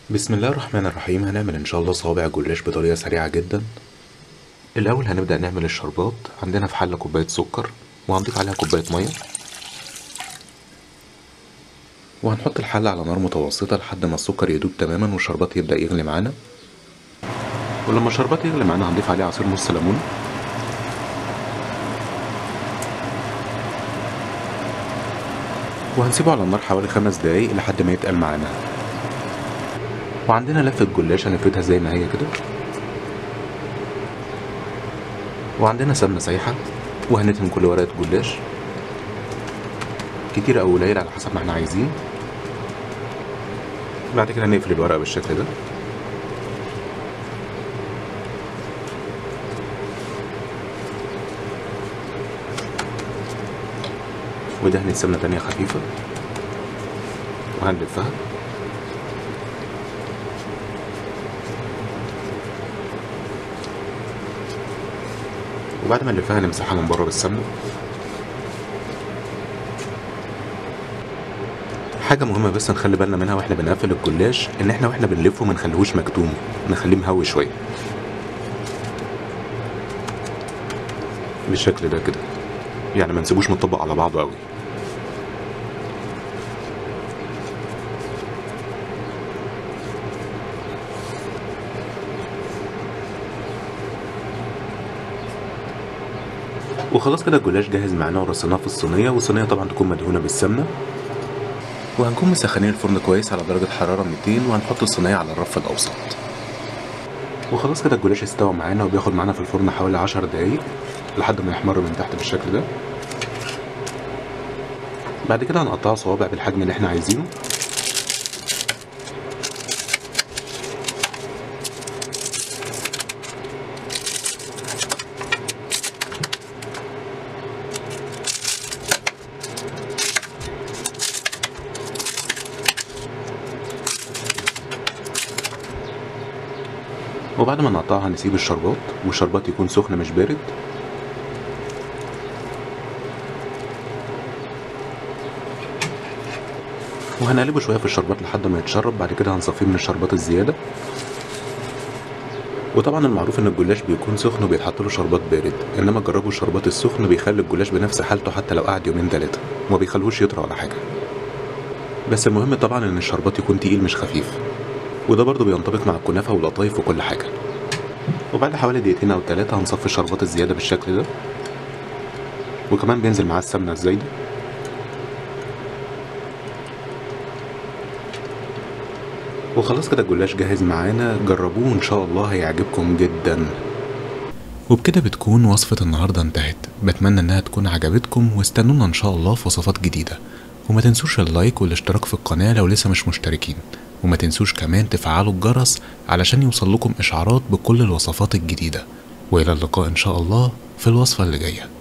بسم الله الرحمن الرحيم هنعمل ان شاء الله صوابع جلاش بطريقة سريعة جدا الاول هنبدأ نعمل الشربات عندنا في حلة كوباية سكر وهنضيف عليها كوباية مية وهنحط الحلة على نار متوسطة لحد ما السكر يدوب تماما والشربات يبدأ يغلي معانا ولما الشربات يغلي معانا هنضيف عليه عصير نص ليمون وهنسيبه على النار حوالي خمس دقايق لحد ما يتقل معانا وعندنا لفة جلاش هنفردها زي ما هي كده وعندنا سمنة سايحة وهندهن كل ورقة جلاش كتير أو قليل على حسب ما احنا عايزين بعد كده هنقفل الورقة بالشكل ده ودهنة سمنة تانية خفيفة وهنلفها وبعد ما نلفها نمسحها من بره بالسمنة حاجة مهمة بس نخلي بالنا منها واحنا بنقفل الجلاش ان احنا واحنا بنلفه ما نخليهوش مكتوم نخليه مهوي شوية بالشكل ده كده يعني ما نسيبوش متطبق على بعضه قوي وخلاص كده الجلاش جاهز معانا ورصيناه في الصينية والصينية طبعا تكون مدهونة بالسمنة وهنكون مسخنين الفرن كويس على درجة حرارة 200 وهنحط الصينية على الرف الأوسط وخلاص كده الجلاش استوى معانا وبياخد معانا في الفرن حوالي 10 دقايق لحد ما يحمر من تحت بالشكل ده بعد كده هنقطعه صوابع بالحجم اللي احنا عايزينه وبعد ما نقطعها هنسيب الشربات والشربات يكون سخن مش بارد وهنقلبه شويه في الشربات لحد ما يتشرب بعد كده هنصفيه من الشربات الزياده وطبعا المعروف ان الجلاش بيكون سخن وبيتحط له شربات بارد انما جربوا الشربات السخن بيخلي الجلاش بنفس حالته حتى لو قعد يومين تلاتة وما بيخلوش يطرى ولا حاجه بس المهم طبعا ان الشربات يكون تقيل مش خفيف وده برضه بينطبق مع الكنافه والقطايف وكل حاجه وبعد حوالي دقيقتين او ثلاثه هنصفي الشربات الزياده بالشكل ده وكمان بينزل معاه السمنه الزايده وخلاص كده الجلاش جاهز معانا جربوه ان شاء الله هيعجبكم جدا وبكده بتكون وصفة النهاردة انتهت بتمنى انها تكون عجبتكم واستنونا ان شاء الله في وصفات جديدة وما تنسوش اللايك والاشتراك في القناة لو لسه مش مشتركين وما تنسوش كمان تفعلوا الجرس علشان يوصل لكم اشعارات بكل الوصفات الجديدة والى اللقاء ان شاء الله في الوصفة اللي جايه